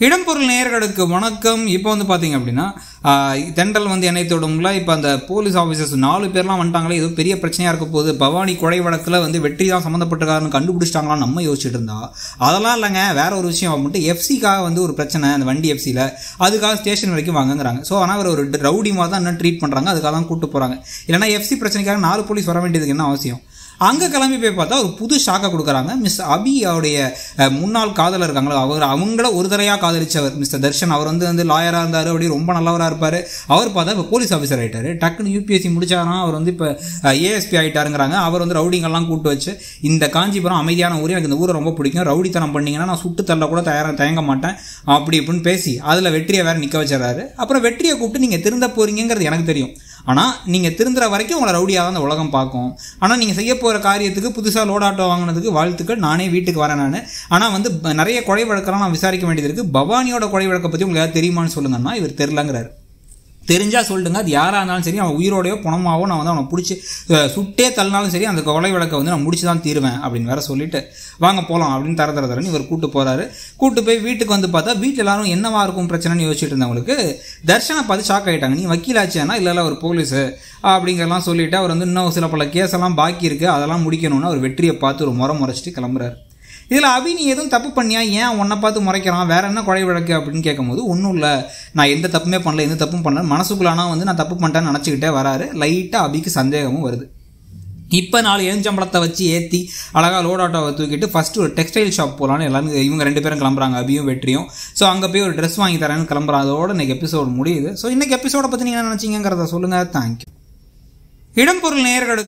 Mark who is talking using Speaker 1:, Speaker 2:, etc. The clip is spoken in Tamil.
Speaker 1: இடம்பொருள் நேயர்களுக்கு வணக்கம் இப்போ வந்து பார்த்தீங்க அப்படின்னா ஆஹ், தென்றல் வந்து என்னை தொடுங்களா இப்போ அந்த போலீஸ் ஆஃபீஸர்ஸ் நாலு பேர்லாம் வந்துட்டாங்களே ஏதோ பெரிய பிரச்சனையாக இருக்க போகுது பவானி கொலை வழக்கில் வந்து வெற்றி தான் சம்மந்தப்பட்டிருக்காருன்னு கண்டுபிடிச்சிட்டாங்களா நம்ம யோசிச்சுட்டு இருந்தா அதெல்லாம் இல்லைங்க வேற ஒரு விஷயம் அப்படின்ட்டு எஃப்சிக்காக வந்து ஒரு பிரச்சனை அந்த வண்டி எஃப்சியில் அதுக்காக ஸ்டேஷன் வரைக்கும் வாங்கங்கிறாங்க ஸோ ஆனால் அவர் ஒரு ரவுடி மாதிரி தான் இன்னும் ட்ரீட் பண்ணுறாங்க அதுக்காக தான் கூட்டு போகிறாங்க இல்லைன்னா எஃப்சி பிரச்சனைக்காக நாலு போலீஸ் வர வேண்டியதுக்கு என்ன அவசியம் அங்கே கிளம்பி போய் பார்த்தா ஒரு புது ஷாக்கை கொடுக்குறாங்க மிஸ் அபி அவருடைய அஹ், முன்னாள் காதலர் இருக்காங்களோ அவர் அவங்கள ஒரு தரையாக காதலிச்சவர் மிஸ்டர் தர்ஷன் அவர் வந்து வந்து லாயராக இருந்தார் அப்படி ரொம்ப நல்லவராக இருப்பார் அவர் பார்த்தா இப்போ போலீஸ் ஆஃபீஸர் ஆயிட்டாரு டக்குன்னு யூபிஎஸ்சி முடிச்சாராம் அவர் வந்து இப்போ ஏஎஸ்பி ஆயிட்டாருங்கிறாங்க அவர் வந்து ரவுடிங்கெல்லாம் கூட்டு வச்சு இந்த காஞ்சிபுரம் அமைதியான ஊர் எனக்கு இந்த ஊரை ரொம்ப பிடிக்கும் ரவுடித்தனம் பண்ணீங்கன்னா நான் சுட்டு தள்ள கூட தயாராக தயங்க மாட்டேன் அப்படி இப்படின்னு பேசி அதில் வெற்றியை வேற நிற்க வச்சிடறாரு அப்புறம் வெற்றியை கூப்பிட்டு நீங்கள் திருந்த போறீங்கிறது எனக்கு தெரியும் ஆனால் நீங்கள் திருந்துற வரைக்கும் உங்களை ரவுடியாக தான் இந்த உலகம் பார்க்கும் ஆனால் நீங்கள் செய்ய போகிற காரியத்துக்கு புதுசாக லோட் ஆட்டோ வாங்கினதுக்கு வாழ்த்துக்கள் நானே வீட்டுக்கு வரேன் நான் ஆனால் வந்து ப- நிறைய கொலை வழக்கெல்லாம் நான் விசாரிக்க வேண்டியது இருக்குது பவானியோட கொலை வழக்கை பற்றி உங்களுக்கு யாராவது தெரியுமான்னு சொல்லுங்கன்னா இவர் தெரிலங்கிறாரு தெரிஞ்சா சொல்லுங்க அது யாராக இருந்தாலும் சரி அவன் உயிரோடையோ பணமாவோ நான் வந்து அவனை பிடிச்சி அஹ், சுட்டே தள்ளினாலும் சரி அந்த கொலை வழக்கை வந்து நான் முடிச்சு தான் தீருவேன் அப்படின்னு வேற சொல்லிட்டு வாங்க போகலாம் அப்படின்னு தர தர தரன்னு இவர் கூட்டு போறாரு கூட்டு போய் வீட்டுக்கு வந்து பார்த்தா வீட்டில் எல்லாரும் என்னவா இருக்கும் பிரச்சனைன்னு யோசிச்சுட்டு இருந்தவங்களுக்கு தர்ஷனை பார்த்து ஷாக் ஆகிட்டாங்க நீ வக்கீலாச்சேனா இல்லை இல்லை ஒரு போலீஸு அப்படிங்கிறலாம் சொல்லிட்டு அவர் வந்து இன்னும் சில பல கேஸெல்லாம் பாக்கி இருக்கு அதெல்லாம் முடிக்கணும்னு அவர் வெற்றியை பார்த்து ஒரு முறை முறைச்சிட்டு கிளம்புறாரு இதில் அபி நீ எதுவும் தப்பு பண்ணியா ஏன் உன்னை பார்த்து முறைக்கிறான் வேற என்ன கொலை வழக்கு அப்படின்னு கேட்கும்போது ஒன்றும் இல்லை நான் எந்த தப்புமே பண்ணல எந்த தப்பும் பண்ணல மனசுக்குள்ளானா வந்து நான் தப்பு பண்ணிட்டேன்னு நினச்சிக்கிட்டே வராரு லைட்டாக அபிக்கு சந்தேகமும் வருது இப்போ நாலு ஏஞ்சம்பளத்தை வச்சு ஏற்றி அழகாக லோட் ஆட்டோவை தூக்கிட்டு ஃபஸ்ட்டு ஒரு டெக்ஸ்டைல் ஷாப் போகலான்னு எல்லாரும் இவங்க ரெண்டு பேரும் கிளம்புறாங்க அபியும் வெற்றியும் ஸோ அங்கே போய் ஒரு ட்ரெஸ் வாங்கி தரேன்னு கிளம்புறாங்க அதோட இன்னைக்கு எபிசோட் முடியுது ஸோ இன்னைக்கு எபிசோட பற்றி நீங்கள் என்ன நினச்சிங்கிறத சொல்லுங்கள் தேங்க்யூ இடம்பொருள் நேயர்களுக்கு